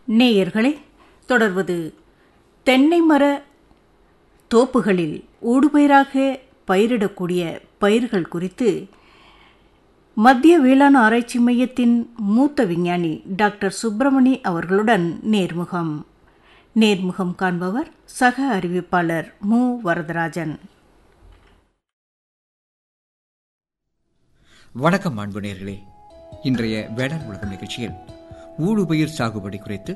நேயர்களே தொடர்வது தென்னை மர தோப்புகளில் ஊடுபயிராக பயிரிடக்கூடிய பயிர்கள் குறித்து மத்திய வேளாண் ஆராய்ச்சி மையத்தின் மூத்த விஞ்ஞானி டாக்டர் சுப்பிரமணி அவர்களுடன் நேர்முகம் நேர்முகம் காண்பவர் சக அறிவிப்பாளர் மு வரதராஜன் வணக்கம் அன்பு நேர்களே இன்றைய வேளாண் உலகம் நிகழ்ச்சியில் ஊடுபயிர் சாகுபடி குறித்து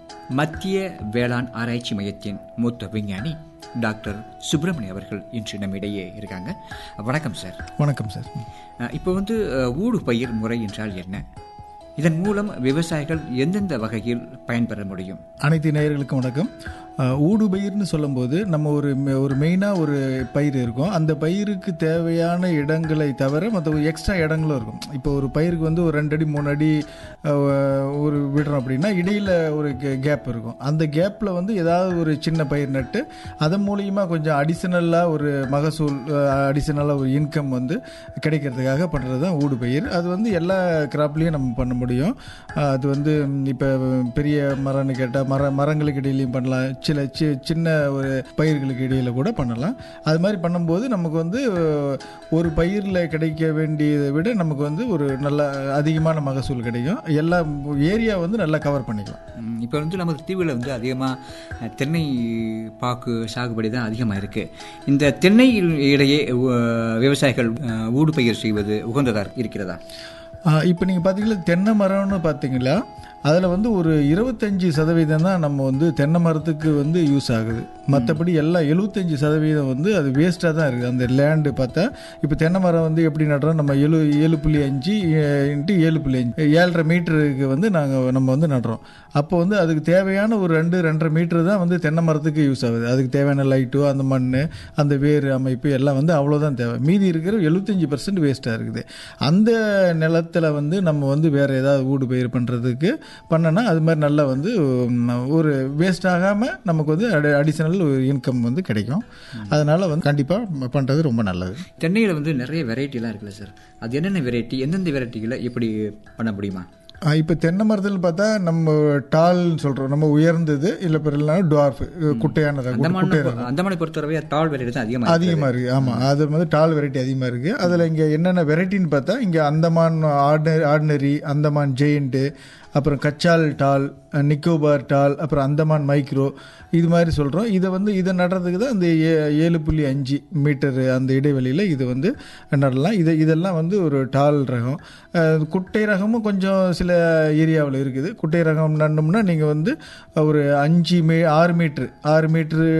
மத்திய வேளாண் ஆராய்ச்சி மையத்தின் மூத்த விஞ்ஞானி டாக்டர் சுப்பிரமணி அவர்கள் இன்று நம்மிடையே இருக்காங்க வணக்கம் சார் வணக்கம் சார் அஹ், இப்போ வந்து அஹ், ஊடுபயிர் முறை என்றால் என்ன இதன் மூலம் விவசாயிகள் எந்தெந்த வகையில் பயன்பெற முடியும் அனைத்து நேயர்களுக்கும் வணக்கம் அஹ், ஊடுபயிர்னு சொல்லும்போது நம்ம ஒரு மெ- ஒரு மெயினாக ஒரு பயிர் இருக்கும் அந்த பயிருக்கு தேவையான இடங்களை தவிர மற்ற எக்ஸ்ட்ரா இடங்களும் இருக்கும் இப்போ ஒரு பயிருக்கு வந்து ஒரு ரெண்டு அடி மூணு அடி அஹ், ஒரு விடுறோம் அப்படின்னா இடையில் ஒரு கேப் இருக்கும் அந்த கேப்பில் வந்து ஏதாவது ஒரு சின்ன பயிர் நட்டு அதன் மூலியமா கொஞ்சம் அடிஷ்னலாக ஒரு மகசூல் அடிஷ்னலாக ஒரு இன்கம் வந்து கிடைக்கிறதுக்காக பண்ணுறது தான் ஊடுபயிர் அது வந்து எல்லா கிராப்லேயும் நம்ம பண்ண முடியும் அஹ், அது வந்து இப்போ பெரிய மரம்னு கேட்டால் மர மரங்களுக்கு இடையிலையும் பண்ணலாம் சில சி சின்ன ஒரு பயிர்களுக்கு இடையில கூட பண்ணலாம் அது மாதிரி பண்ணும்போது நமக்கு வந்து அஹ், ஒரு பயிரில் கிடைக்க வேண்டியதை விட நமக்கு வந்து ஒரு நல்ல அதிகமான மகசூல் கிடைக்கும் எல்லா ஏரியா வந்து நல்லா கவர் பண்ணிக்கலாம் ம், இப்போ வந்து நமக்கு தீவில் வந்து அதிகமாக தென்னை பாக்கு சாகுபடி தான் அதிகமாக இருக்குது இந்த தென்னை இடையே அஹ், விவசாயிகள் அஹ், ஊடுபயிர் செய்வது உகந்ததாக இருக்கிறதா இப்போ நீங்கள் பார்த்தீங்கன்னா தென்னை மரம்னு பார்த்தீங்களா அதில் வந்து ஒரு இருபத்தஞ்சி சதவீதம் தான் நம்ம வந்து தென்னை மரத்துக்கு வந்து யூஸ் ஆகுது மற்றபடி எல்லாம் எழுபத்தஞ்சி சதவீதம் வந்து அது வேஸ்ட்டாக தான் இருக்குது அந்த லேண்டு பார்த்தா இப்போ தென்னை மரம் வந்து எப்படி நடுறோம் நம்ம ஏழு ஏழு புள்ளி அஞ்சு இன்ட்டு ஏழு புள்ளி அஞ்சு ஏழரை மீட்டருக்கு வந்து நாங்கள் நம்ம வந்து நடுறோம் அப்போ வந்து அதுக்கு தேவையான ஒரு ரெண்டு ரெண்டரை மீட்டர் தான் வந்து தென்னை மரத்துக்கு யூஸ் ஆகுது அதுக்கு தேவையான லைட்டோ அந்த மண் அந்த வேர் அமைப்பு எல்லாம் வந்து அவ்வளோதான் தேவை மீதி இருக்கிற எழுபத்தஞ்சி பர்சன்ட் வேஸ்ட்டாக இருக்குது அந்த நிலத்தில் வந்து நம்ம வந்து வேறு ஏதாவது ஊடு பயிர் பண்ணுறதுக்கு பண்ணனா அது மாதிரி நல்லா வந்து உம், ஒரு வேஸ்ட் ஆகாமல் நமக்கு வந்து அடிஷனல் ஒரு இன்கம் வந்து கிடைக்கும் அதனால் வந்து கண்டிப்பாக பண்ணுறது ரொம்ப நல்லது தென்னையில் வந்து நிறைய வெரைட்டிலாம் இருக்குல்ல சார் அது என்னென்ன வெரைட்டி எந்தெந்த வெரைட்டிகளை எப்படி பண்ண முடியுமா இப்போ தென்னை மரத்தில் பார்த்தா நம்ம டால்னு சொல்கிறோம் நம்ம உயர்ந்தது இல்லை பிறகு டுவார்ஃப் குட்டையான ரகம், அந்தமான குட்டை ரகம். அந்தமானை பொறுத்தவரை டால் வெரைட்டி தான் அதிகமாக அதிகமாக இருக்குது ஆமாம் அது வந்து டால் வெரைட்டி அதிகமாக இருக்குது அதில் இங்கே என்னென்ன வெரைட்டின்னு பார்த்தா இங்கே Andaman ordinary ordinary Andaman giant அப்புறம் கச்சால் டால் நிக்கோபார் டால் அப்புறம் அந்தமான் மைக்ரோ இது மாதிரி சொல்கிறோம் இதை வந்து இதை நடுறதுக்கு தான் இந்த ஏ ஏழு புள்ளி அஞ்சு மீட்டர் அந்த இடைவெளியில் இது வந்து நடலாம் இது இதெல்லாம் வந்து ஒரு டால் ரகம் அஹ், குட்டை ரகமும் கொஞ்சம் சில ஏரியாவில் இருக்குது குட்டை ரகம் நட்டோம்னா நீங்கள் வந்து ஒரு அஞ்சு மீ ஆறு மீட்ரு ஆறு மீட்ரு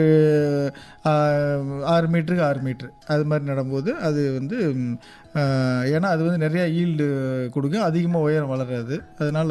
ஆறு மீட்டருக்கு ஆறு மீட்ரு அது மாதிரி நடும்போது அது வந்து ம், ஆஹ், ஏன்னா அது வந்து நிறையா ஈல்டு கொடுக்கும் அதிகமாக உயரம் வளராது அதனால்